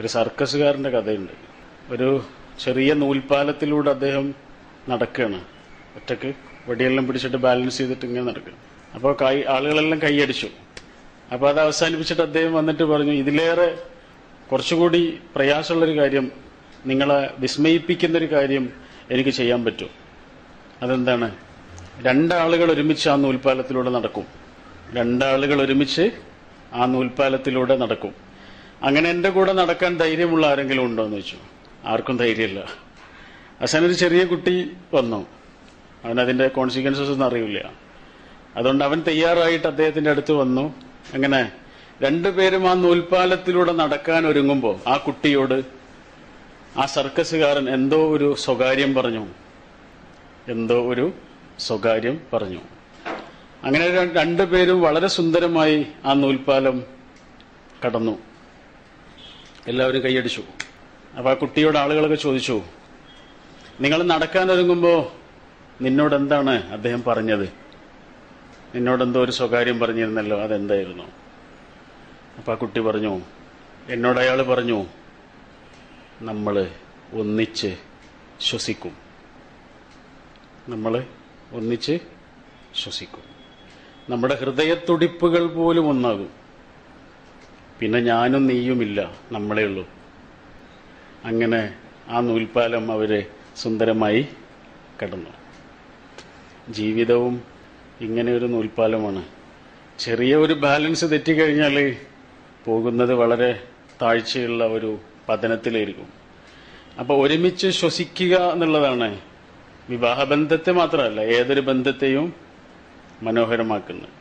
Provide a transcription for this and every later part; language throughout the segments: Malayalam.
ഒരു സർക്കസുകാരന്റെ കഥയുണ്ട് ഒരു ചെറിയ നൂൽപ്പാലത്തിലൂടെ അദ്ദേഹം നടക്കുകയാണ് ഒറ്റക്ക് വടിയെല്ലാം പിടിച്ചിട്ട് ബാലൻസ് ചെയ്തിട്ട് ഇങ്ങനെ നടക്കുക അപ്പോൾ കൈ ആളുകളെല്ലാം കൈയടിച്ചു അപ്പോൾ അത് അവസാനിപ്പിച്ചിട്ട് അദ്ദേഹം വന്നിട്ട് പറഞ്ഞു ഇതിലേറെ കുറച്ചുകൂടി പ്രയാസമുള്ളൊരു കാര്യം നിങ്ങളെ വിസ്മയിപ്പിക്കുന്ന ഒരു കാര്യം എനിക്ക് ചെയ്യാൻ പറ്റും അതെന്താണ് രണ്ടാളുകൾ ഒരുമിച്ച് ആ നൂൽപ്പാലത്തിലൂടെ നടക്കും രണ്ടാളുകൾ ഒരുമിച്ച് ആ നൂൽപ്പാലത്തിലൂടെ നടക്കും അങ്ങനെ എൻ്റെ കൂടെ നടക്കാൻ ധൈര്യമുള്ള ആരെങ്കിലും ഉണ്ടോ എന്ന് ചോദിച്ചു ആർക്കും ധൈര്യമില്ല അവസാനം ഒരു ചെറിയ കുട്ടി വന്നു അവൻ അതിന്റെ കോൺസിക്വൻസസ് ഒന്നും അറിയില്ല അതുകൊണ്ട് അവൻ തയ്യാറായിട്ട് അദ്ദേഹത്തിന്റെ അടുത്ത് വന്നു അങ്ങനെ രണ്ടുപേരും ആ നൂൽപ്പാലത്തിലൂടെ നടക്കാൻ ഒരുങ്ങുമ്പോൾ ആ കുട്ടിയോട് ആ സർക്കസുകാരൻ എന്തോ ഒരു സ്വകാര്യം പറഞ്ഞു എന്തോ ഒരു സ്വകാര്യം പറഞ്ഞു അങ്ങനെ ര- രണ്ടുപേരും വളരെ സുന്ദരമായി ആ നൂൽപ്പാലം കടന്നു എല്ലാവരും കൈയടിച്ചു അപ്പൊ ആ കുട്ടിയോട് ആളുകളൊക്കെ ചോദിച്ചു നിങ്ങൾ നടക്കാൻ ഒരുങ്ങുമ്പോ നിന്നോട് എന്താണ് അദ്ദേഹം പറഞ്ഞത് നിന്നോട് എന്തോ ഒരു സ്വകാര്യം പറഞ്ഞിരുന്നല്ലോ അതെന്തായിരുന്നു അപ്പൊ ആ കുട്ടി പറഞ്ഞു എന്നോട് അയാൾ പറഞ്ഞു നമ്മൾ ഒന്നിച്ച് ശ്വസിക്കും നമ്മൾ ഒന്നിച്ച് ശ്വസിക്കും നമ്മുടെ ഹൃദയത്തുടിപ്പുകൾ പോലും ഒന്നാകും പിന്നെ ഞാനും നീയുമില്ല നമ്മളേ ഉള്ളൂ അങ്ങനെ ആ നൂൽപ്പാലം അവര് സുന്ദരമായി കടന്നു ജീവിതവും ഇങ്ങനെ ഒരു നൂൽപ്പാലമാണ് ചെറിയ ഒരു ബാലൻസ് തെറ്റിക്കഴിഞ്ഞാൽ പോകുന്നത് വളരെ താഴ്ചയുള്ള ഒരു പതനത്തിലായിരിക്കും അപ്പൊ ഒരുമിച്ച് ശ്വസിക്കുക എന്നുള്ളതാണ് വിവാഹബന്ധത്തെ മാത്രമല്ല ഏതൊരു ബന്ധത്തെയും മനോഹരമാക്കുന്നത്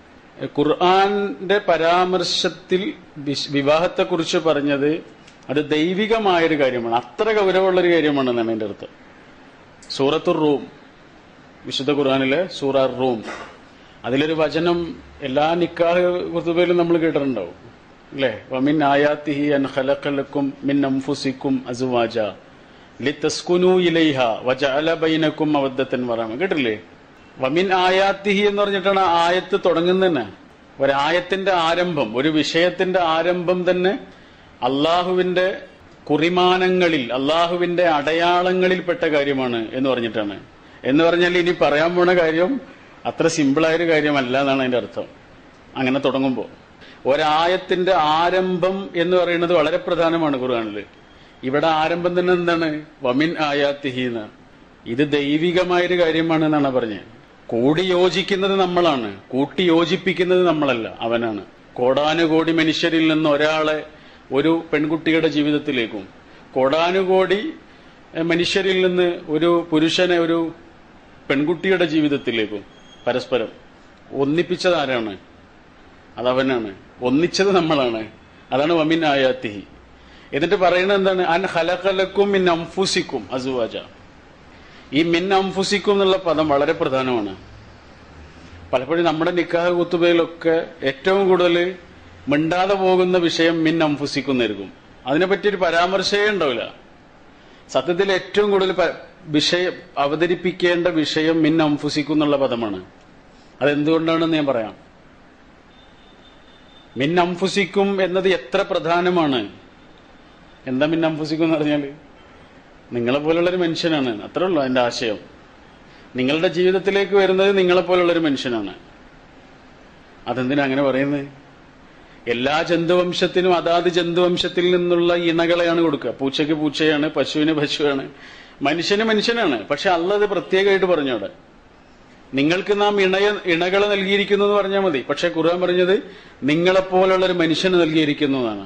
ഖുർആന്റെ പരാമർശത്തിൽ വിശ്- വിവാഹത്തെക്കുറിച്ച് പറഞ്ഞത് അത് ദൈവികമായൊരു കാര്യമാണ് അത്ര ഗൗരവമുള്ളൊരു കാര്യമാണെന്നാണ് എൻ്റെ അർത്ഥം സൂറത്തുർ റൂം വിശുദ്ധ ഖുർആനിലെ സൂറ റൂം അതിലൊരു വചനം എല്ലാ നിക്കാഹ് കുത്തുബയിലും നമ്മൾ കേട്ടിട്ടുണ്ടാവും അല്ലേ വമിൻ ആയാത്തിഹി അൻ ഖലഖലക്കും മിൻ അംഫുസിക്കും അസുവാജ ലിതസ്കുനു ഇലൈഹ വജഅല ബൈനക്കും മവദ്ദത്തൻ വറഹമ കേട്ടില്ലേ വമിൻ ആയാത്തിഹി എന്ന് പറഞ്ഞിട്ടാണ് ആ ആയത്ത് തുടങ്ങുന്നത് തന്നെ ഒരായത്തിന്റെ ആരംഭം ഒരു വിഷയത്തിന്റെ ആരംഭം തന്നെ അള്ളാഹുവിന്റെ കുറിമാനങ്ങളിൽ അള്ളാഹുവിന്റെ അടയാളങ്ങളിൽപ്പെട്ട കാര്യമാണ് എന്ന് പറഞ്ഞിട്ടാണ് എന്ന് പറഞ്ഞാൽ ഇനി പറയാൻ പോണ കാര്യം അത്ര സിമ്പിളായൊരു കാര്യമല്ല എന്നാണ് അതിന്റെ അർത്ഥം അങ്ങനെ തുടങ്ങുമ്പോൾ ഒരായത്തിന്റെ ആരംഭം എന്ന് പറയുന്നത് വളരെ പ്രധാനമാണ് ഖുർആാനിൽ ഇവിടെ ആരംഭം തന്നെ എന്താണ് വമിൻ ആയാത്തിഹി എന്നാണ് ഇത് ദൈവികമായൊരു കാര്യമാണ് എന്നാണ് പറഞ്ഞത് കൂടി യോജിക്കുന്നത് നമ്മളാണ് കൂട്ടി യോജിപ്പിക്കുന്നത് നമ്മളല്ല അവനാണ് കോടാനുകോടി മനുഷ്യരിൽ നിന്ന് ഒരാളെ ഒരു പെൺകുട്ടിയുടെ ജീവിതത്തിലേക്കും കോടാനുകോടി എഹ്, മനുഷ്യരിൽ നിന്ന് ഒരു പുരുഷനെ ഒരു പെൺകുട്ടിയുടെ ജീവിതത്തിലേക്കും പരസ്പരം ഒന്നിപ്പിച്ചത് ആരാണ് അതവനാണ് ഒന്നിച്ചത് നമ്മളാണ് അതാണ് വമിൻ ആയാത്തിഹി എന്നിട്ട് പറയുന്നത് എന്താണ് അൻ ഹലഖലക്കും മിൻ അംഫുസിക്കും അസുവാജ ഈ മിൻ അംഫുസിക്കും എന്നുള്ള പദം വളരെ പ്രധാനമാണ് പലപ്പോഴും നമ്മുടെ നിക്കാഹ് കുത്തുബയിലൊക്കെ ഏറ്റവും കൂടുതൽ മിണ്ടാതെ പോകുന്ന വിഷയം മിൻ അംഫുസിക്കുന്നായിരിക്കും അതിനെപ്പറ്റി ഒരു പരാമർശമേ ഉണ്ടാവില്ല സത്യത്തിൽ ഏറ്റവും കൂടുതൽ പ- വിഷയം അവതരിപ്പിക്കേണ്ട വിഷയം മിൻ അംഫുസിക്കും എന്നുള്ള പദമാണ് അതെന്തുകൊണ്ടാണെന്ന് ഞാൻ പറയാം മിൻ അംഫുസിക്കും എന്നത് എത്ര പ്രധാനമാണ് എന്താ മിൻ അംഫുസിക്കും എന്ന് പറഞ്ഞാല് നിങ്ങളെ പോലുള്ളൊരു മനുഷ്യനാണ് അത്രേ ഉള്ളൂ അതിന്റെ ആശയം നിങ്ങളുടെ ജീവിതത്തിലേക്ക് വരുന്നത് നിങ്ങളെ പോലുള്ളൊരു മനുഷ്യനാണ് അതെന്തിനാ അങ്ങനെ പറയുന്നത് എല്ലാ ജന്തുവംശത്തിനും അതാത് ജന്തുവംശത്തിൽ നിന്നുള്ള ഇണകളെയാണ് കൊടുക്കുക പൂച്ചയ്ക്ക് പൂച്ചയാണ് പശുവിന് പശുവാണ് മനുഷ്യന് മനുഷ്യനാണ് പക്ഷെ അല്ലത് പ്രത്യേകമായിട്ട് പറഞ്ഞു അവിടെ നിങ്ങൾക്ക് നാം ഇണയ ഇണകളെ നൽകിയിരിക്കുന്നു എന്ന് പറഞ്ഞാൽ മതി പക്ഷെ ഖുർആൻ പറഞ്ഞത് നിങ്ങളെപ്പോലുള്ള ഒരു മനുഷ്യന് നൽകിയിരിക്കുന്നു എന്നാണ്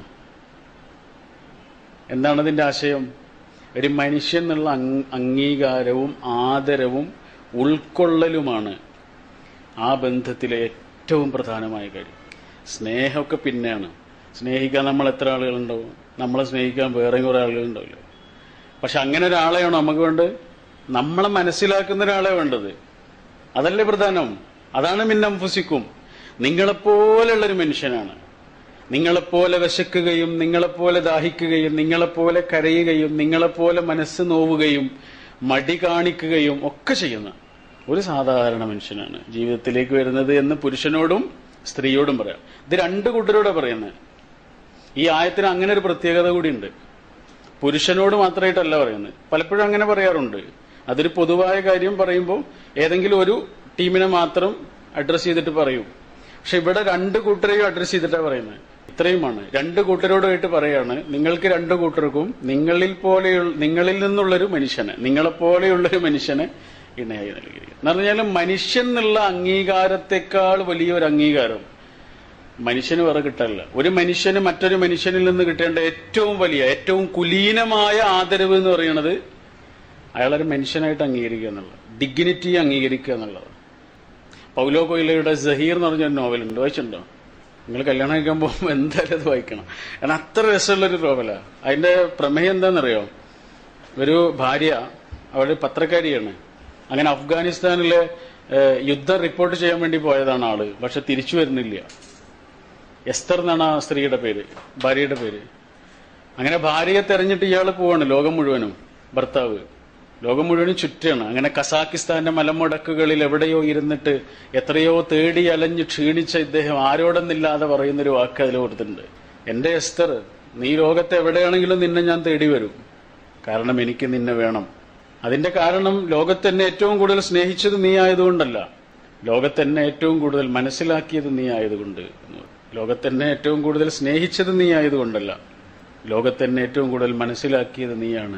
എന്താണ് അതിന്റെ ആശയം ഒരു മനുഷ്യൻ എന്നുള്ള അങ്- അംഗീകാരവും ആദരവും ഉൾക്കൊള്ളലുമാണ് ആ ബന്ധത്തിലെ ഏറ്റവും പ്രധാനമായ കാര്യം സ്നേഹമൊക്കെ പിന്നെയാണ് സ്നേഹിക്കാൻ നമ്മൾ എത്ര ആളുകളുണ്ടാവും നമ്മളെ സ്നേഹിക്കാൻ വേറെ കുറെ ആളുകളുണ്ടാവില്ല പക്ഷെ അങ്ങനെ ഒരാളെയാണോ നമുക്ക് വേണ്ടത് നമ്മളെ മനസ്സിലാക്കുന്ന ഒരാളെ വേണ്ടത് അതല്ലേ പ്രധാനം അതാണ് മിന്നംഫുസിക്കും നിങ്ങളെപ്പോലുള്ളൊരു മനുഷ്യനാണ് നിങ്ങളെപ്പോലെ വിശക്കുകയും നിങ്ങളെപ്പോലെ ദാഹിക്കുകയും നിങ്ങളെപ്പോലെ കരയുകയും നിങ്ങളെപ്പോലെ മനസ്സ് നോവുകയും മടി കാണിക്കുകയും ഒക്കെ ചെയ്യുന്ന ഒരു സാധാരണ മനുഷ്യനാണ് ജീവിതത്തിലേക്ക് വരുന്നത് എന്ന് പുരുഷനോടും സ്ത്രീയോടും പറയാം ഇത് രണ്ട് കൂട്ടരോടെ പറയുന്നത് ഈ ആയത്തിന് അങ്ങനെ ഒരു പ്രത്യേകത കൂടിയുണ്ട് പുരുഷനോട് മാത്രമായിട്ടല്ല പറയുന്നത് പലപ്പോഴും അങ്ങനെ പറയാറുണ്ട് അതൊരു പൊതുവായ കാര്യം പറയുമ്പോൾ ഏതെങ്കിലും ഒരു ടീമിനെ മാത്രം അഡ്രസ് ചെയ്തിട്ട് പറയും പക്ഷെ ഇവിടെ രണ്ട് കൂട്ടരെയും അഡ്രസ് ചെയ്തിട്ടാണ് പറയുന്നത് ഇത്രയുമാണ് രണ്ട് കൂട്ടരോടായിട്ട് പറയാണ് നിങ്ങൾക്ക് രണ്ട് കൂട്ടർക്കും നിങ്ങളിൽ പോലെയുള്ള നിങ്ങളിൽ നിന്നുള്ളൊരു മനുഷ്യനെ നിങ്ങളെപ്പോലെയുള്ളൊരു മനുഷ്യനെ ഇണയായി നൽകിയിരിക്കുന്നു എന്ന് പറഞ്ഞാൽ മനുഷ്യൻ എന്നുള്ള അംഗീകാരത്തെക്കാൾ വലിയൊരു അംഗീകാരം മനുഷ്യന് വേറെ കിട്ടാനില്ല ഒരു മനുഷ്യന് മറ്റൊരു മനുഷ്യനിൽ നിന്ന് കിട്ടേണ്ട ഏറ്റവും വലിയ ഏറ്റവും കുലീനമായ ആദരവ് എന്ന് പറയുന്നത് അയാളൊരു മനുഷ്യനായിട്ട് അംഗീകരിക്കുക എന്നുള്ളത് ഡിഗ്നിറ്റി അംഗീകരിക്കുക എന്നുള്ളത് പൗലോ കൊയിലയുടെ സഹീർ എന്ന് പറഞ്ഞ നോവലുണ്ട് വായിച്ചിട്ടുണ്ടോ നിങ്ങൾ കല്യാണം കഴിക്കാൻ പോകുമ്പോൾ എന്തായാലും അത് വായിക്കണം കാരണം അത്ര രസമുള്ളൊരു നോവലാ അതിന്റെ പ്രമേയം എന്താണെന്നറിയോ ഒരു ഭാര്യ അവരുടെ പത്രക്കാരിയാണ് അങ്ങനെ അഫ്ഗാനിസ്ഥാനിലെ ഏഹ്, യുദ്ധം റിപ്പോർട്ട് ചെയ്യാൻ വേണ്ടി പോയതാണ് ആള് പക്ഷെ തിരിച്ചു വരുന്നില്ല എസ്തർ എന്നാണ് ആ സ്ത്രീയുടെ പേര് ഭാര്യയുടെ പേര് അങ്ങനെ ഭാര്യയെ തെരഞ്ഞിട്ട് ഇയാൾ പോവാണ് ലോകം മുഴുവനും ഭർത്താവ് ലോകം മുഴുവനും ചുറ്റാണ് അങ്ങനെ കസാക്കിസ്ഥാന്റെ മലമുടക്കുകളിൽ എവിടെയോ ഇരുന്നിട്ട് എത്രയോ തേടി അലഞ്ഞ് ക്ഷീണിച്ച ഇദ്ദേഹം ആരോടെന്നില്ലാതെ പറയുന്നൊരു വാക്ക് അതിൽ കൊടുത്തിട്ടുണ്ട് എന്റെ എസ്തർ നീ ലോകത്ത് എവിടെയാണെങ്കിലും നിന്നെ ഞാൻ തേടി വരും കാരണം എനിക്ക് നിന്നെ വേണം അതിന്റെ കാരണം ലോകത്തെന്നെ ഏറ്റവും കൂടുതൽ സ്നേഹിച്ചത് നീ ആയതുകൊണ്ടല്ല ലോകത്തെന്നെ ഏറ്റവും കൂടുതൽ മനസ്സിലാക്കിയത് നീ ആയതുകൊണ്ട് ലോകത്തെന്നെ ഏറ്റവും കൂടുതൽ സ്നേഹിച്ചത് നീ ആയതുകൊണ്ടല്ല ലോകത്തെന്നെ ഏറ്റവും കൂടുതൽ മനസ്സിലാക്കിയത് നീയാണ്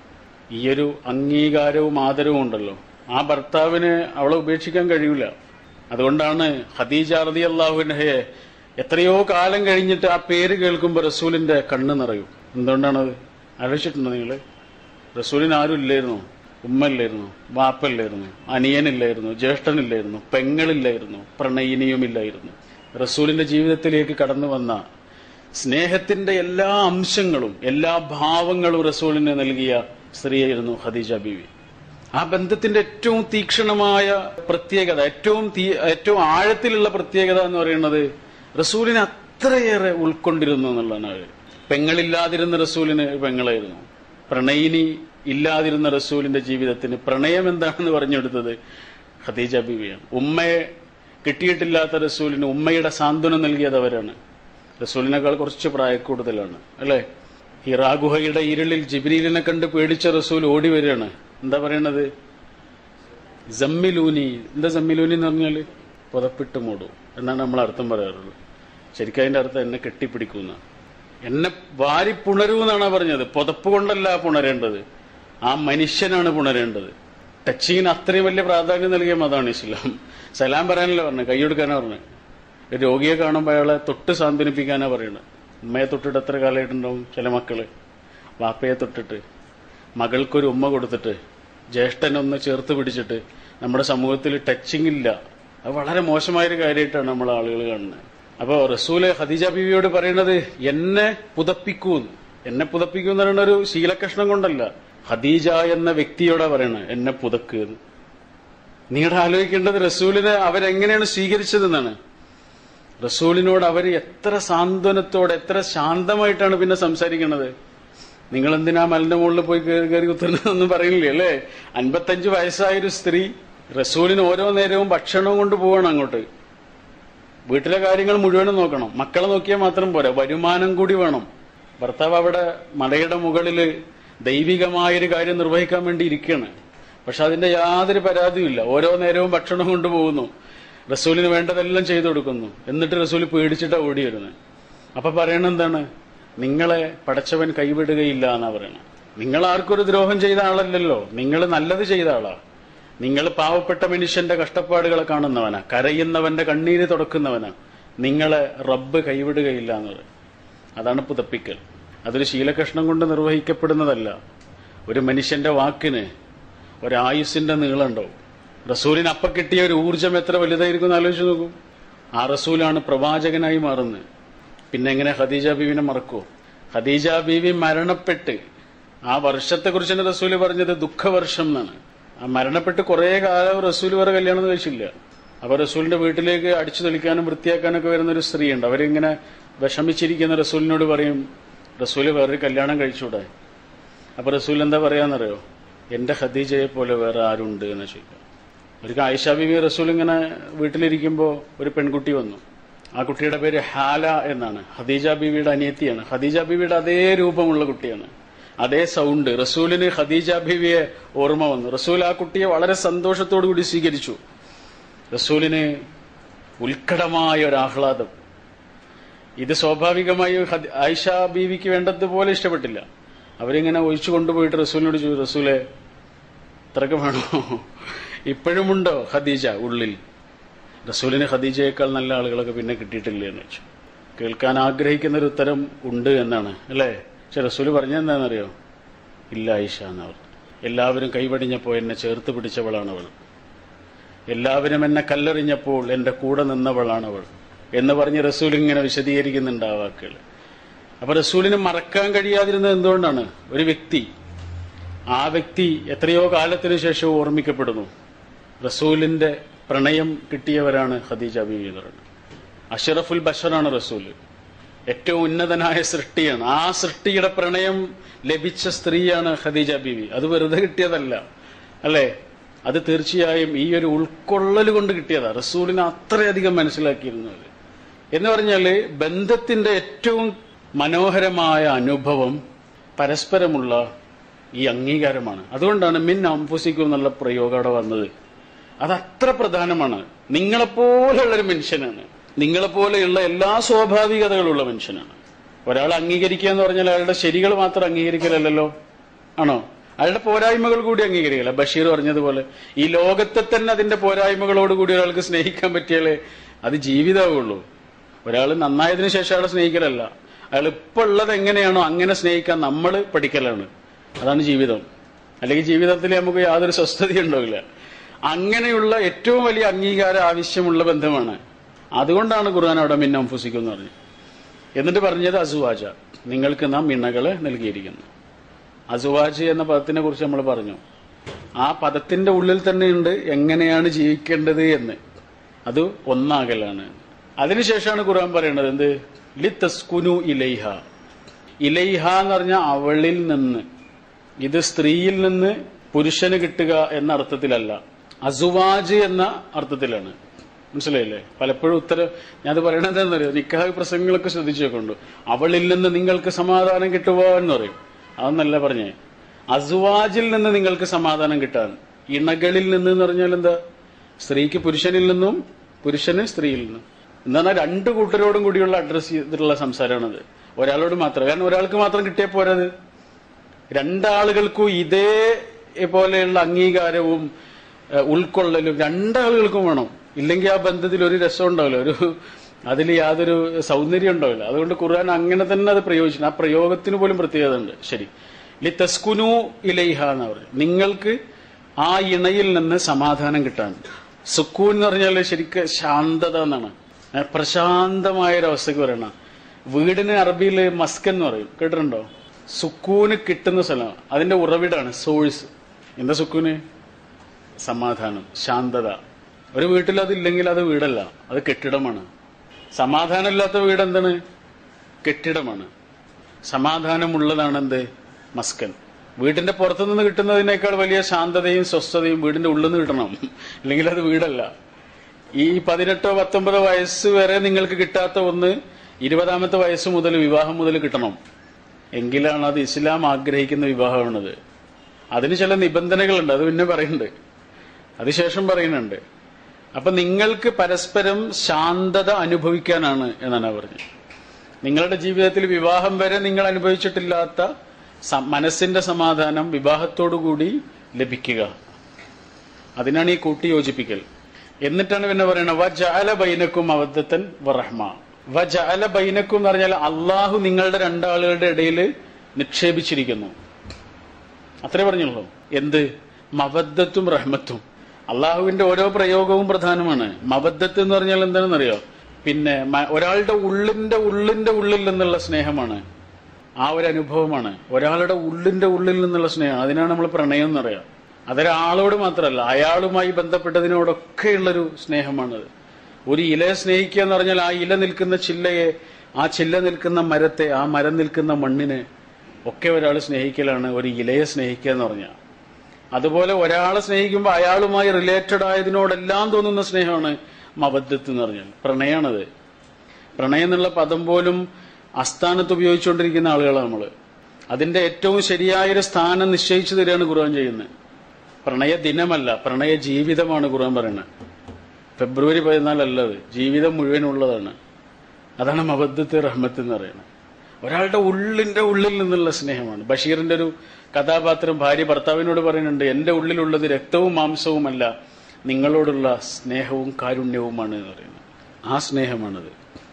ഈ ഒരു അംഗീകാരവും ആദരവും ഉണ്ടല്ലോ ആ ഭർത്താവിന് അവളെ ഉപേക്ഷിക്കാൻ കഴിയൂല അതുകൊണ്ടാണ് ഖദീജ റതി അള്ളാഹുനഹയെ എത്രയോ കാലം കഴിഞ്ഞിട്ട് ആ പേര് കേൾക്കുമ്പോൾ റസൂലിന്റെ കണ്ണ് നിറയും എന്തുകൊണ്ടാണത് ആലോചിച്ചിട്ടുണ്ടോ നിങ്ങള് റസൂലിന് ആരും ഇല്ലായിരുന്നു ഉമ്മയില്ലായിരുന്നു വാപ്പയില്ലായിരുന്നു അനിയനില്ലായിരുന്നു ജ്യേഷ്ഠനില്ലായിരുന്നു പെങ്ങളില്ലായിരുന്നു പ്രണയിനിയുമില്ലായിരുന്നു റസൂലിന്റെ ജീവിതത്തിലേക്ക് കടന്നു വന്ന സ്നേഹത്തിന്റെ എല്ലാ അംശങ്ങളും എല്ലാ ഭാവങ്ങളും റസൂലിന് നൽകിയ സ്ത്രീയായിരുന്നു ഖദീജ ബീവി ആ ബന്ധത്തിന്റെ ഏറ്റവും തീക്ഷണമായ പ്രത്യേകത ഏറ്റവും തീ- ഏറ്റവും ആഴത്തിലുള്ള പ്രത്യേകത എന്ന് പറയുന്നത് റസൂലിനെ അത്രയേറെ ഉൾക്കൊണ്ടിരുന്നു എന്നുള്ളതാണ് അവര്. പെങ്ങളില്ലാതിരുന്ന റസൂലിന് ഒരു പെങ്ങളായിരുന്നു പ്രണയിനി ഇല്ലാതിരുന്ന റസൂലിന്റെ ജീവിതത്തിന് പ്രണയം എന്താണെന്ന് പറഞ്ഞെടുത്തത് ഖദീജ ബീവിയാണ് ഉമ്മയെ കിട്ടിയിട്ടില്ലാത്ത റസൂലിന് ഉമ്മയുടെ സാന്ത്വനം നൽകിയത് അവരാണ് റസൂലിനേക്കാൾ കുറച്ച് പ്രായക്കൂടുതലാണ് അല്ലേ ഹിറാ ഗുഹയുടെ ഇരുളിൽ ജിബ്രീലിനെ കണ്ട് പേടിച്ച റസൂൽ ഓടി വരികയാണ് എന്താ പറയണത് ജമ്മിലൂനി എന്താ ജമ്മിലൂനി എന്ന് പറഞ്ഞാല് പുതപ്പിട്ട് മൂടും എന്നാണ് നമ്മൾ അർത്ഥം പറയാറുള്ളത് ശരിക്കും അതിന്റെ അർത്ഥം എന്നെ കെട്ടിപ്പിടിക്കുന്ന എന്നെ വാരി പുണരൂ എന്നാണ് പറഞ്ഞത് പുതപ്പ് കൊണ്ടല്ല പുണരേണ്ടത് ആ മനുഷ്യനാണ് പുണരേണ്ടത് ടച്ചിങ്ങിന് അത്രയും വലിയ പ്രാധാന്യം നൽകിയ മതമാണ് ഇസ്ലാം സലാം പറയാനല്ല പറഞ്ഞത് കൈയെടുക്കാനാ പറഞ്ഞത് ഒരു രോഗിയെ കാണുമ്പോൾ അയാളെ തൊട്ട് സാന്ത്വനിപ്പിക്കാനാ പറയുന്നത് ഉമ്മയെ തൊട്ടിട്ട് എത്ര കാലമായിട്ടുണ്ടാവും ചില മക്കള് വാപ്പയെ തൊട്ടിട്ട് മകൾക്കൊരു ഉമ്മ കൊടുത്തിട്ട് ജ്യേഷ്ഠനൊന്ന് ചേർത്ത് പിടിച്ചിട്ട് നമ്മുടെ സമൂഹത്തിൽ ടച്ചിങ് ഇല്ല അത് വളരെ മോശമായൊരു കാര്യമായിട്ടാണ് നമ്മൾ ആളുകൾ കാണുന്നത് അപ്പോ റസൂല് ഖദീജ ബീവിയോട് പറയുന്നത് എന്നെ പുതപ്പിക്കൂ എന്നെ പുതപ്പിക്കൂ എന്ന് പറയുന്ന ഒരു ശീലകഷ്ണം കൊണ്ടല്ല ഖദീജ എന്ന വ്യക്തിയോടാ പറയണത് എന്നെ പുതക്ക് എന്ന്. നിങ്ങളുടെ ആലോചിക്കേണ്ടത് റസൂലിനെ അവരെങ്ങനെയാണ് സ്വീകരിച്ചതെന്നാണ് റസൂലിനോട് അവർ എത്ര സാന്ത്വനത്തോടെ എത്ര ശാന്തമായിട്ടാണ് പിന്നെ സംസാരിക്കുന്നത് നിങ്ങൾ എന്തിനാ മലിന്റെ മുകളിൽ പോയി കയറി കയറി കുത്തുന്നതെന്നും പറയുന്നില്ലേ അല്ലേ അൻപത്തഞ്ച് വയസ്സായൊരു സ്ത്രീ റസൂലിന് ഓരോ നേരവും ഭക്ഷണവും കൊണ്ട് പോവാണ് അങ്ങോട്ട് വീട്ടിലെ കാര്യങ്ങൾ മുഴുവനും നോക്കണം മക്കളെ നോക്കിയാൽ മാത്രം പോരാ വരുമാനം കൂടി വേണം ഭർത്താവ് അവിടെ മലയുടെ മുകളിൽ ദൈവികമായൊരു കാര്യം നിർവഹിക്കാൻ വേണ്ടി ഇരിക്കുകയാണ് പക്ഷെ അതിന്റെ യാതൊരു പരാതിയുമില്ല ഓരോ നേരവും ഭക്ഷണം കൊണ്ടുപോകുന്നു റസൂലിന് വേണ്ടതെല്ലാം ചെയ്തു കൊടുക്കുന്നു എന്നിട്ട് റസൂൽ പേടിച്ചിട്ടാ ഓടി വരുന്നത് അപ്പൊ പറയണ എന്താണ് നിങ്ങളെ പടച്ചവൻ കൈവിടുകയില്ല എന്നാ പറയണത് നിങ്ങൾ ആർക്കൊരു ദ്രോഹം ചെയ്ത ആളല്ലല്ലോ നിങ്ങൾ നല്ലത് ചെയ്ത ആളാ നിങ്ങൾ പാവപ്പെട്ട മനുഷ്യന്റെ കഷ്ടപ്പാടുകളെ കാണുന്നവനാ കരയുന്നവന്റെ കണ്ണീര് തുടക്കുന്നവനാ നിങ്ങളെ റബ്ബ് കൈവിടുകയില്ല എന്ന് പറയും അതാണ് പുതപ്പിക്കൽ അതൊരു ശീലകഷ്ണം കൊണ്ട് നിർവഹിക്കപ്പെടുന്നതല്ല ഒരു മനുഷ്യന്റെ വാക്കിന് ഒരായുസിന്റെ നീളം ഉണ്ടാവും റസൂലിന് അപ്പ കിട്ടിയ ഒരു ഊർജം എത്ര വലുതായിരിക്കും എന്ന് ആലോചിച്ച് നോക്കൂ ആ റസൂലാണ് പ്രവാചകനായി മാറുന്നത് പിന്നെ എങ്ങനെ ഖദീജ ബീവിനെ മറക്കോ ഖദീജ ബീവി മരണപ്പെട്ട് ആ വർഷത്തെ കുറിച്ചാണ് റസൂല് പറഞ്ഞത് ദുഃഖവർഷം എന്നാണ് ആ മരണപ്പെട്ട് കുറെ കാലം റസൂല് വേറെ കല്യാണം കഴിച്ചില്ല അപ്പൊ റസൂലിന്റെ വീട്ടിലേക്ക് അടിച്ചു തെളിക്കാനും വൃത്തിയാക്കാനൊക്കെ വരുന്ന ഒരു സ്ത്രീയുണ്ട് അവരിങ്ങനെ വിഷമിച്ചിരിക്കുന്ന റസൂലിനോട് പറയും റസൂല് വേറൊരു കല്യാണം കഴിച്ചൂടെ അപ്പൊ റസൂൽ എന്താ പറയാന്നറിയോ എന്റെ ഖദീജയെ പോലെ വേറെ ആരുണ്ട് എന്ന് ചോദിക്കും ഒരിക്കൽ ആയിഷ ബീവി റസൂൽ ഇങ്ങനെ വീട്ടിലിരിക്കുമ്പോൾ ഒരു പെൺകുട്ടി വന്നു ആ കുട്ടിയുടെ പേര് ഹാല എന്നാണ് ഖദീജ ബീവിയുടെ അനിയത്തിയാണ് ഖദീജ ബീവിയുടെ അതേ രൂപമുള്ള കുട്ടിയാണ് അതേ സൗണ്ട് റസൂലിന് ഖദീജ ബീവിയെ ഓർമ്മ വന്നു റസൂൽ ആ കുട്ടിയെ വളരെ സന്തോഷത്തോടു കൂടി സ്വീകരിച്ചു റസൂലിന് ഉത്കടമായ ഒരു ആഹ്ലാദം ഇത് സ്വാഭാവികമായി ഖദി- ആയിഷ ബീവിക്ക് വേണ്ടതുപോലെ ഇഷ്ടപ്പെട്ടില്ല അവരിങ്ങനെ ഒഴിച്ചു കൊണ്ടുപോയിട്ട് റസൂലിനോട് ചോദിച്ചു റസൂലെ ഇത്രക്ക് വേണോ ഇപ്പോഴുമുണ്ടോ ഖദീജ ഉള്ളിൽ റസൂലിന് ഖദീജയേക്കാൾ നല്ല ആളുകളൊക്കെ പിന്നെ കിട്ടിയിട്ടില്ല എന്ന് വെച്ചു കേൾക്കാൻ ആഗ്രഹിക്കുന്ന ഒരു ഉത്തരം ഉണ്ട് എന്നാണ് അല്ലേ പക്ഷെ റസൂല് പറഞ്ഞെന്താണെന്നറിയോ ഇല്ല ആയിഷ എന്നവർ എല്ലാവരും കൈവടിഞ്ഞപ്പോൾ എന്നെ ചേർത്ത് പിടിച്ചവളാണ് അവൾ എല്ലാവരും എന്നെ കല്ലെറിഞ്ഞപ്പോൾ എന്റെ കൂടെ നിന്നവളാണവൾ എന്ന് പറഞ്ഞ് റസൂൽ ഇങ്ങനെ വിശദീകരിക്കുന്നുണ്ട് ആ വാക്കുകൾ അപ്പൊ റസൂലിന് മറക്കാൻ കഴിയാതിരുന്നത് എന്തുകൊണ്ടാണ് ഒരു വ്യക്തി ആ വ്യക്തി എത്രയോ കാലത്തിനു ശേഷം ഓർമ്മിക്കപ്പെടുന്നു റസൂലിന്റെ പ്രണയം കിട്ടിയവരാണ് ഖദീജ ബീവി എന്ന് പറയുന്നത് അഷറഫുൽ ബഷറാണ് റസൂല് ഏറ്റവും ഉന്നതനായ സൃഷ്ടിയാണ് ആ സൃഷ്ടിയുടെ പ്രണയം ലഭിച്ച സ്ത്രീയാണ് ഖദീജ ബീവി അത് വെറുതെ കിട്ടിയതല്ല അല്ലേ അത് തീർച്ചയായും ഈ ഒരു ഉൾക്കൊള്ളൽ കൊണ്ട് കിട്ടിയതാ റസൂലിനെ അത്രയധികം മനസ്സിലാക്കിയിരുന്നു അത് എന്ന് പറഞ്ഞാല് ബന്ധത്തിന്റെ ഏറ്റവും മനോഹരമായ അനുഭവം പരസ്പരമുള്ള ഈ അംഗീകാരമാണ് അതുകൊണ്ടാണ് മിൻ അംഫുസിക്കും എന്നുള്ള പ്രയോഗം അവിടെ വന്നത് അത് അത്ര പ്രധാനമാണ് നിങ്ങളെപ്പോലെയുള്ള ഒരു മനുഷ്യനാണ് നിങ്ങളെപ്പോലെയുള്ള എല്ലാ സ്വാഭാവികതകളുള്ള മനുഷ്യനാണ് ഒരാൾ അംഗീകരിക്കുക എന്ന് പറഞ്ഞാൽ അയാളുടെ ശരികൾ മാത്രം അംഗീകരിക്കലല്ലോ ആണോ അയാളുടെ പോരായ്മകൾ കൂടി അംഗീകരിക്കില്ല ബഷീർ പറഞ്ഞതുപോലെ ഈ ലോകത്തെ തന്നെ അതിന്റെ പോരായ്മകളോട് കൂടി ഒരാൾക്ക് സ്നേഹിക്കാൻ പറ്റിയാലേ അത് ജീവിതമാവുള്ളൂ ഒരാൾ നന്നായതിനു ശേഷം അയാളെ സ്നേഹിക്കലല്ല അയാൾ ഇപ്പൊ ഉള്ളത് എങ്ങനെയാണോ അങ്ങനെ സ്നേഹിക്കാൻ നമ്മൾ പഠിക്കലാണ് അതാണ് ജീവിതം അല്ലെങ്കിൽ ജീവിതത്തിൽ നമുക്ക് യാതൊരു സ്വസ്ഥതയും ഉണ്ടാവില്ല അങ്ങനെയുള്ള ഏറ്റവും വലിയ അംഗീകാരം ആവശ്യമുള്ള ബന്ധമാണ് അതുകൊണ്ടാണ് ഖുർആൻ അവിടെ മിന്നം ഫുസിക്കും എന്ന് പറഞ്ഞു എന്നിട്ട് പറഞ്ഞത് അസുവാജ നിങ്ങൾക്ക് നാം മിണ്ണകളെ നൽകിയിരിക്കുന്നു അസുവാജ് എന്ന പദത്തിനെ കുറിച്ച് നമ്മൾ പറഞ്ഞു ആ പദത്തിന്റെ ഉള്ളിൽ തന്നെയുണ്ട് എങ്ങനെയാണ് ജീവിക്കേണ്ടത് എന്ന് അത് ഒന്നാകലാണ് അതിനുശേഷമാണ് ഖുർആൻ പറയുന്നത് എന്ത് ലി തസ്കുനു ഇലൈഹ ഇലൈഹ എന്ന് പറഞ്ഞാൽ അവളിൽ നിന്ന് ഇത് സ്ത്രീയിൽ നിന്ന് പുരുഷന് കിട്ടുക എന്ന അർത്ഥത്തിലല്ല അസുവാജ് എന്ന അർത്ഥത്തിലാണ് മനസ്സിലായില്ലേ പലപ്പോഴും ഉത്തരം ഞാനത് പറയണത് എന്താണെന്നറിയോ നിക്കാഹ് പ്രസംഗങ്ങളൊക്കെ ശ്രദ്ധിച്ചു നോക്കുന്നുണ്ട് അവളിൽ നിന്ന് നിങ്ങൾക്ക് സമാധാനം കിട്ടുക എന്ന് പറയും അതൊന്നല്ല പറഞ്ഞേ അസുവാജിൽ നിന്ന് നിങ്ങൾക്ക് സമാധാനം കിട്ടാൻ ഇണകളിൽ നിന്ന് എന്ന് പറഞ്ഞാൽ എന്താ സ്ത്രീക്ക് പുരുഷനിൽ നിന്നും പുരുഷന് സ്ത്രീയിൽ നിന്നും എന്താണ് രണ്ട് കൂട്ടരോടും കൂടിയുള്ള അഡ്രസ് ചെയ്തിട്ടുള്ള സംസാരമാണത് ഒരാളോട് മാത്രം കാരണം ഒരാൾക്ക് മാത്രം കിട്ടിയാൽ പോരത് രണ്ടാളുകൾക്കും ഇതേ പോലെയുള്ള അംഗീകാരവും ഏഹ്, ഉൾക്കൊള്ളലും രണ്ടാളുകൾക്കും വേണം ഇല്ലെങ്കിൽ ആ ബന്ധത്തിൽ ഒരു രസം ഉണ്ടാവില്ല ഒരു അതിൽ യാതൊരു സൗന്ദര്യം ഉണ്ടാവില്ല അതുകൊണ്ട് ഖുർആൻ അങ്ങനെ തന്നെ അത് പ്രയോഗിച്ചു ആ പ്രയോഗത്തിന് പോലും പ്രത്യേകത ഉണ്ട് ശരി ലി തസ്കുനു ഇലൈഹ എന്ന് പറഞ്ഞു നിങ്ങൾക്ക് ആ ഇണയിൽ നിന്ന് സമാധാനം കിട്ടാൻ സുക്കൂൻ എന്ന് പറഞ്ഞാൽ ശരിക്ക് ശാന്തത എന്നാണ് ഏ, പ്രശാന്തമായ ഒരു അവസ്ഥക്ക് പറയണ വീടിന് അറബിയിൽ മസ്കൻ എന്ന് പറയും കേട്ടിട്ടുണ്ടോ സുക്കൂന് കിട്ടുന്ന സ്ഥലം അതിന്റെ ഉറവിടാണ് സോഴ്സ് എന്താ സുക്കൂന് സമാധാനം ശാന്തത ഒരു വീട്ടിൽ അതില്ലെങ്കിൽ അത് വീടല്ല അത് കെട്ടിടമാണ് സമാധാനമില്ലാത്ത വീട് എന്താണ് കെട്ടിടമാണ് സമാധാനമുള്ളതാണ് എന്ത് മസ്കൻ വീടിന്റെ പുറത്തു നിന്ന് കിട്ടുന്നതിനേക്കാൾ വലിയ ശാന്തതയും സ്വസ്ഥതയും വീടിന്റെ ഉള്ളിൽ നിന്ന് കിട്ടണം ഇല്ലെങ്കിൽ അത് വീടല്ല ഈ പതിനെട്ടോ പത്തൊമ്പതോ വയസ്സ് വരെ നിങ്ങൾക്ക് കിട്ടാത്ത ഒന്ന് ഇരുപതാമത്തെ വയസ്സ് മുതൽ വിവാഹം മുതൽ കിട്ടണം എങ്കിലാണ് അത് ഇസ്ലാം ആഗ്രഹിക്കുന്ന വിവാഹമാണത് അതിന് ചില നിബന്ധനകളുണ്ട് അത് പിന്നെ പറയുന്നുണ്ട് അതിനുശേഷം പറയുന്നുണ്ട് അപ്പൊ നിങ്ങൾക്ക് പരസ്പരം ശാന്തത അനുഭവിക്കാനാണ് എന്നാണ് പറഞ്ഞത് നിങ്ങളുടെ ജീവിതത്തിൽ വിവാഹം വരെ നിങ്ങൾ അനുഭവിച്ചിട്ടില്ലാത്ത സ- മനസ്സിന്റെ സമാധാനം വിവാഹത്തോടുകൂടി ലഭിക്കുക അതിനാണ് ഈ കൂട്ടിയോജിപ്പിക്കൽ എന്നിട്ടാണ് പിന്നെ പറയുന്നത് വ ജഅല ബൈനക്കും അവദ്ധത്തൻ വറഹ്മ വ ജഅല ബൈനക്കും എന്ന് പറഞ്ഞാൽ അള്ളാഹു നിങ്ങളുടെ രണ്ടാളുകളുടെ ഇടയിൽ നിക്ഷേപിച്ചിരിക്കുന്നു അത്രേ പറഞ്ഞുള്ളൂ എന്ത് മവദ്ദത്തും റഹ്മത്തും അള്ളാഹുവിന്റെ ഓരോ പ്രയോഗവും പ്രധാനമാണ് മവദ്ദത്ത് എന്ന് പറഞ്ഞാൽ എന്താണെന്നറിയോ പിന്നെ മ- ഒരാളുടെ ഉള്ളിന്റെ ഉള്ളിന്റെ ഉള്ളിൽ നിന്നുള്ള സ്നേഹമാണ് ആ ഒരു അനുഭവമാണ് ഒരാളുടെ ഉള്ളിന്റെ ഉള്ളിൽ നിന്നുള്ള സ്നേഹം അതിനാണ് നമ്മൾ പ്രണയം എന്ന് പറയാം അതൊരാളോട് മാത്രമല്ല അയാളുമായി ബന്ധപ്പെട്ടതിനോടൊക്കെയുള്ളൊരു സ്നേഹമാണത് ഒരു ഇലയെ സ്നേഹിക്കുക എന്ന് പറഞ്ഞാൽ ആ ഇല നിൽക്കുന്ന ചില്ലയെ ആ ചില്ല നിൽക്കുന്ന മരത്തെ ആ മരം നിൽക്കുന്ന മണ്ണിനെ ഒക്കെ ഒരാൾ സ്നേഹിക്കലാണ് ഒരു ഇലയെ സ്നേഹിക്കുക എന്ന് പറഞ്ഞാൽ അതുപോലെ ഒരാളെ സ്നേഹിക്കുമ്പോൾ അയാളുമായി റിലേറ്റഡ് ആയതിനോടെല്ലാം തോന്നുന്ന സ്നേഹമാണ് മബദ്ധത്ത് എന്ന് പറഞ്ഞാൽ പ്രണയാണത് പ്രണയം എന്നുള്ള പദം പോലും അസ്ഥാനത്ത് ഉപയോഗിച്ചുകൊണ്ടിരിക്കുന്ന ആളുകളാണ് നമ്മള് അതിന്റെ ഏറ്റവും ശരിയായൊരു സ്ഥാനം നിശ്ചയിച്ചു തരികയാണ് ഖുർആൻ ചെയ്യുന്നത് പ്രണയ ദിനമല്ല പ്രണയ ജീവിതമാണ് ഖുർആൻ പറയുന്നത് ഫെബ്രുവരി പതിനാലല്ല അത് ജീവിതം മുഴുവനുള്ളതാണ് അതാണ് മബദ്ധത്തെ റഹ്മത്ത് എന്ന് പറയുന്നത് ഒരാളുടെ ഉള്ളിന്റെ ഉള്ളിൽ നിന്നുള്ള സ്നേഹമാണ് ബഷീറിന്റെ ഒരു കഥാപാത്രം ഭാര്യ ഭർത്താവിനോട് പറയുന്നുണ്ട് എന്റെ ഉള്ളിലുള്ളത് രക്തവും മാംസവുമല്ല നിങ്ങളോടുള്ള സ്നേഹവും കാരുണ്യവുമാണ് എന്ന് പറയുന്നത് ആ സ്നേഹമാണത്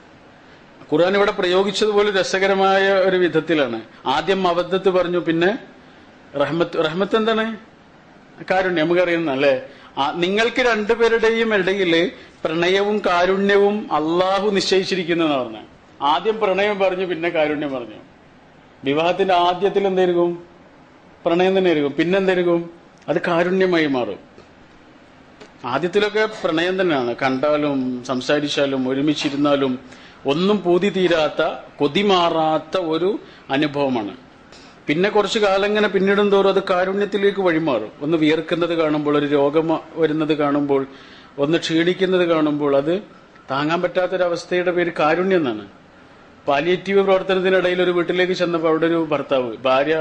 ഖുർആൻ ഇവിടെ പ്രയോഗിച്ചതുപോലെ രസകരമായ ഒരു വിധത്തിലാണ് ആദ്യം അബദ്ധത്ത് പറഞ്ഞു പിന്നെ റഹ്മത്ത് റഹ്മത്ത് എന്താണ് കാരുണ്യം നമുക്കറിയുന്ന അല്ലെ നിങ്ങൾക്ക് രണ്ടുപേരുടെയും ഇടയിൽ പ്രണയവും കാരുണ്യവും അള്ളാഹു നിശ്ചയിച്ചിരിക്കുന്നു എന്ന് പറഞ്ഞ ആദ്യം പ്രണയം പറഞ്ഞു പിന്നെ കാരുണ്യം പറഞ്ഞു വിവാഹത്തിന്റെ ആദ്യത്തിൽ എന്തായിരിക്കും പ്രണയം തന്നെ ആയിരിക്കും പിന്നെന്തായിരിക്കും അത് കാരുണ്യമായി മാറും ആദ്യത്തിലൊക്കെ പ്രണയം തന്നെയാണ് കണ്ടാലും സംസാരിച്ചാലും ഒരുമിച്ചിരുന്നാലും ഒന്നും പൂതി തീരാത്ത കൊതിമാറാത്ത ഒരു അനുഭവമാണ് പിന്നെ കുറച്ചു കാലം ഇങ്ങനെ പിന്നിടും തോറും അത് കാരുണ്യത്തിലേക്ക് വഴിമാറും ഒന്ന് വിയർക്കുന്നത് കാണുമ്പോൾ ഒരു രോഗം വരുന്നത് കാണുമ്പോൾ ഒന്ന് ക്ഷീണിക്കുന്നത് കാണുമ്പോൾ അത് താങ്ങാൻ പറ്റാത്തൊരവസ്ഥയുടെ പേര് കാരുണ്യം എന്നാണ് പാലിയേറ്റീവ് പ്രവർത്തനത്തിനിടയിൽ ഒരു വീട്ടിലേക്ക് ചെന്നപ്പോൾ അവിടെ ഒരു ഭർത്താവ് ഭാര്യ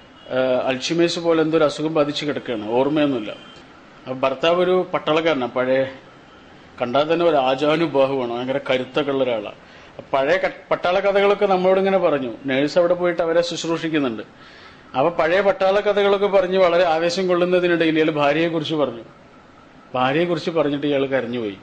അൽഷിമേസ് പോലെ എന്തോ ഒരു അസുഖം ബാധിച്ച് കിടക്കുകയാണ് ഓർമ്മയൊന്നുമില്ല അപ്പൊ ഭർത്താവ് ഒരു പട്ടാളക്കാരനാണ് പഴയ കണ്ടാൽ തന്നെ ഒരു ആചാനുബാഹുവാണ് ഭയങ്കര കരുത്തൊക്കെ ഉള്ള ഒരാളാണ് പഴയ ക- പട്ടാള കഥകളൊക്കെ നമ്മളോട് ഇങ്ങനെ പറഞ്ഞു നേഴ്സ് അവിടെ പോയിട്ട് അവരെ ശുശ്രൂഷിക്കുന്നുണ്ട് അപ്പൊ പഴയ പട്ടാള കഥകളൊക്കെ പറഞ്ഞ് വളരെ ആവേശം കൊള്ളുന്നതിനിടയിൽ ഇയാൾ ഭാര്യയെ കുറിച്ച് പറഞ്ഞു ഭാര്യയെ കുറിച്ച് പറഞ്ഞിട്ട് ഇയാൾ കരഞ്ഞുപോയി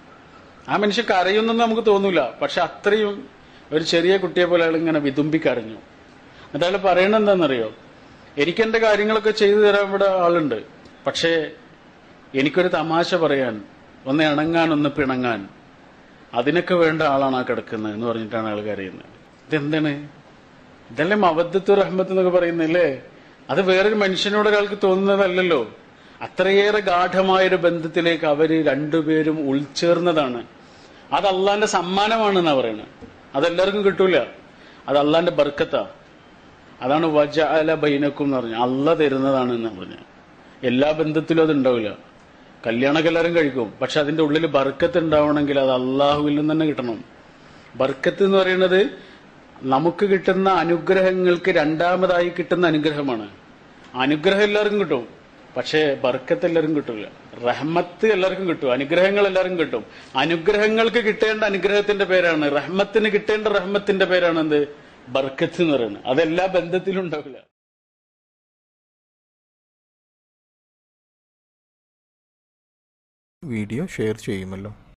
ആ മനുഷ്യൻ കരയുന്നെന്ന് നമുക്ക് തോന്നൂല പക്ഷെ അത്രയും ഒരു ചെറിയ കുട്ടിയെ പോലെ അയാൾ ഇങ്ങനെ വിതുമ്പി കരഞ്ഞു എന്നിട്ട് അയാൾ പറയണത് എന്താണെന്നറിയോ എനിക്കെന്റെ കാര്യങ്ങളൊക്കെ ചെയ്തു തരാൻ ഇവിടെ ആളുണ്ട് പക്ഷേ എനിക്കൊരു തമാശ പറയാൻ ഒന്ന് ഇണങ്ങാൻ ഒന്ന് പിണങ്ങാൻ അതിനൊക്കെ വേണ്ട ആളാണ് ആ കിടക്കുന്നത് എന്ന് പറഞ്ഞിട്ടാണ് ആൾ കരയുന്നത് ഇതെന്താണ് ഇതല്ലേ മവദ്ദത്തു റഹ്മത്ത് എന്നൊക്കെ പറയുന്നില്ലേ അത് വേറൊരു മനുഷ്യനോട് ഒരാൾക്ക് തോന്നുന്നതല്ലല്ലോ അത്രയേറെ ഗാഠമായൊരു ബന്ധത്തിലേക്ക് അവര് രണ്ടുപേരും ഉൾച്ചേർന്നതാണ് അത് അള്ളാന്റെ സമ്മാനമാണെന്നാ പറയുന്നത് അതെല്ലാവർക്കും കിട്ടൂല അത് അള്ളാന്റെ ബർക്കത്താ അതാണ് വജ അല ബൈനക്കും എന്ന് പറഞ്ഞ അല്ല തരുന്നതാണ് എന്ന് പറഞ്ഞ എല്ലാ ബന്ധത്തിലും അത് ഉണ്ടാവില്ല കല്യാണമൊക്കെ എല്ലാവരും കഴിക്കും പക്ഷെ അതിന്റെ ഉള്ളിൽ ബർക്കത്ത് ഉണ്ടാവണമെങ്കിൽ അത് അള്ളാഹുവിൽ നിന്ന് തന്നെ കിട്ടണം ബർക്കത്ത് എന്ന് പറയുന്നത് നമുക്ക് കിട്ടുന്ന അനുഗ്രഹങ്ങൾക്ക് രണ്ടാമതായി കിട്ടുന്ന അനുഗ്രഹമാണ് അനുഗ്രഹം എല്ലാവർക്കും കിട്ടും പക്ഷേ ബർക്കത്ത് എല്ലാവർക്കും കിട്ടില്ല റഹ്മത്ത് എല്ലാവർക്കും കിട്ടും അനുഗ്രഹങ്ങൾ എല്ലാവർക്കും കിട്ടും അനുഗ്രഹങ്ങൾക്ക് കിട്ടേണ്ട അനുഗ്രഹത്തിന്റെ പേരാണ് റഹ്മത്തിന് കിട്ടേണ്ട റഹ്മത്തിന്റെ പേരാണ് എന്ത് ബർക്കത്ത് എന്ന് പറയുന്നത് അതെല്ലാ ബന്ധത്തിലും ഉണ്ടാവില്ല വീഡിയോ ഷെയർ ചെയ്യുമല്ലോ